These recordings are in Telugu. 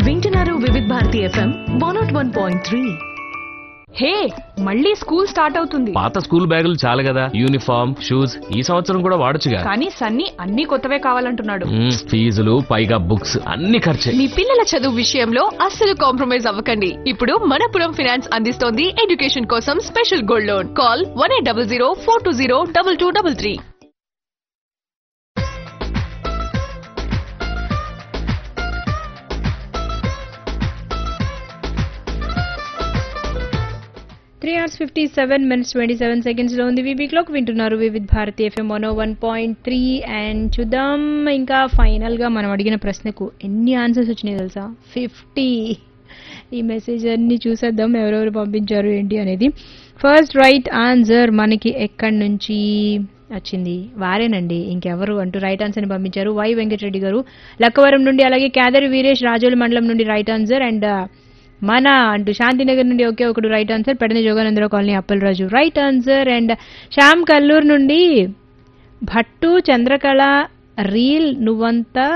వింటున్నారు Vividh Bharati FM one naught one point three hey మళ్ళీ స్కూల్ స్టార్ట్ అవుతుంది పాత స్కూల్ బ్యాగులు చాలు కదా యూనిఫామ్ షూస్ ఈ సంవత్సరం కూడా వాడొచ్చుగా కానీ సన్నీ అన్ని కొత్తవే కావాలంటున్నాడు మ్మ్, ఫీజులు పైగా బుక్స్ అన్ని ఖర్చే మీ పిల్లల చదువు విషయంలో అస్సలు కాంప్రమైజ్ అవ్వకండి ఇప్పుడు మనపురం ఫినాన్స్ అందిస్తోంది ఎడ్యుకేషన్ కోసం special gold loan call one eight double zero four two zero double two double three three hours fifty seven minutes twenty seven సెకండ్స్లో ఉంది వీబీ క్లాక్ వింటున్నారు Vividh Bharati FM one one point three and చూద్దాం ఇంకా ఫైనల్గా మనం అడిగిన ప్రశ్నకు ఎన్ని ఆన్సర్స్ వచ్చినాయి తెలుసా ఫిఫ్టీ ఈ మెసేజ్ అన్ని చూసేద్దాం ఎవరెవరు పంపించారు ఏంటి అనేది ఫస్ట్ రైట్ ఆన్సర్ మనకి ఎక్కడి నుంచి వచ్చింది వారేనండి ఇంకెవరు అంటూ రైట్ ఆన్సర్ని పంపించారు వై వెంకటరెడ్డి గారు లక్కవరం నుండి అలాగే కేదరి వీరేష్ రాజోలి మండలం నుండి రైట్ ఆన్సర్ అండ్ మన అంటూ శాంతినగర్ నుండి ఒకే ఒకడు right answer Pedana Joganandarao colony Appalaraju right answer and Shyam Kalluru నుండి భట్టు చంద్రకళ రీల్ నువ్వంతా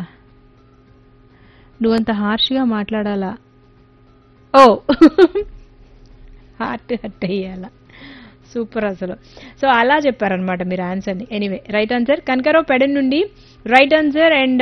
నువ్వంత హార్ష్గా మాట్లాడాలా ఓ హార్ట్ హట్ అయ్యాలా సూపర్ అసలు సో అలా చెప్పారనమాట మీరు ఆన్సర్ని anyway right answer Kanakarao Pedana నుండి right answer and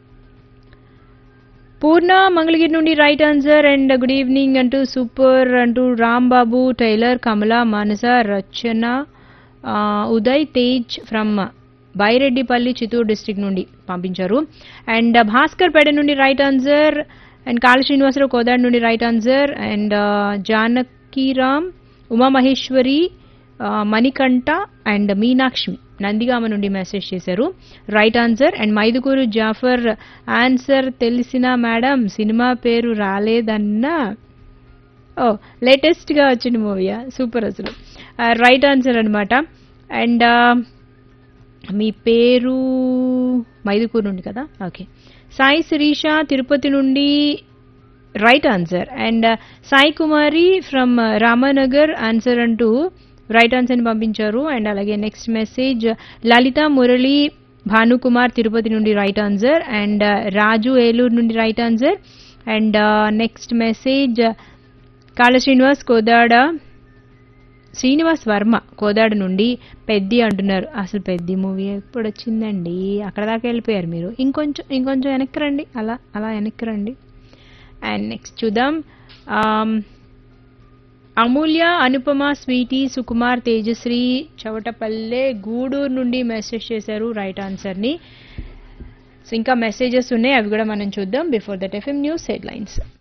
Purna Mangalagiri నుండి right answer and good evening అంటూ సూపర్ అంటూ రామ్ బాబు టైలర్ కమల మానస రచన ఆ, ఉదయ్ తేజ్ ఫ్రమ్ బైరెడ్డిపల్లి చిత్తూరు డిస్ట్రిక్ట్ నుండి పంపించారు అండ్ భాస్కర్ పేట నుండి రైట్ ఆన్సర్ అండ్ కాళ శ్రీనివాసరావు కోదాడ్ నుండి right answer and Janakiram Umamaheswari ఆ, మణికంఠ అండ్ మీనాక్షి నందిగామ నుండి మెసేజ్ చేశారు right answer and Mydukur Jafar answer తెలిసిన మేడం సినిమా పేరు రాలేదన్నా ఓ లేటెస్ట్గా వచ్చిన మూవీయా సూపర్ అసలు రైట్ ఆన్సర్ అనమాట అండ్ మీ పేరు మైదుకూరు నుండి కదా ఓకే సాయి శిరీష తిరుపతి నుండి right answer and Sai Kumari from Ramanagar answer అంటూ రైట్ ఆన్సర్ని పంపించారు అండ్ అలాగే నెక్స్ట్ మెసేజ్ లలిత మురళి భానుకుమార్ తిరుపతి నుండి right answer and Raju Eluru నుండి right answer and next message Kala Srinivas Kodad Srinivas Varma Kodad నుండి పెద్ది అంటున్నారు అసలు పెద్ది మూవీ ఎప్పుడు వచ్చిందండి అక్కడ దాకా వెళ్ళిపోయారు మీరు ఇంకొంచెం ఇంకొంచెం వెనక్కి రండి అలా అలా వెనక్కి రండి అండ్ నెక్స్ట్ చూద్దాం ఆమ్, అమూల్య అనుపమ స్వీటీ సుకుమార్ తేజశ్రీ చవటపల్లె గూడూరు నుండి మెసేజ్ చేశారు రైట్ ఆన్సర్ని సో ఇంకా మెసేజెస్ ఉన్నాయి అవి కూడా మనం చూద్దాం before that FM news headlines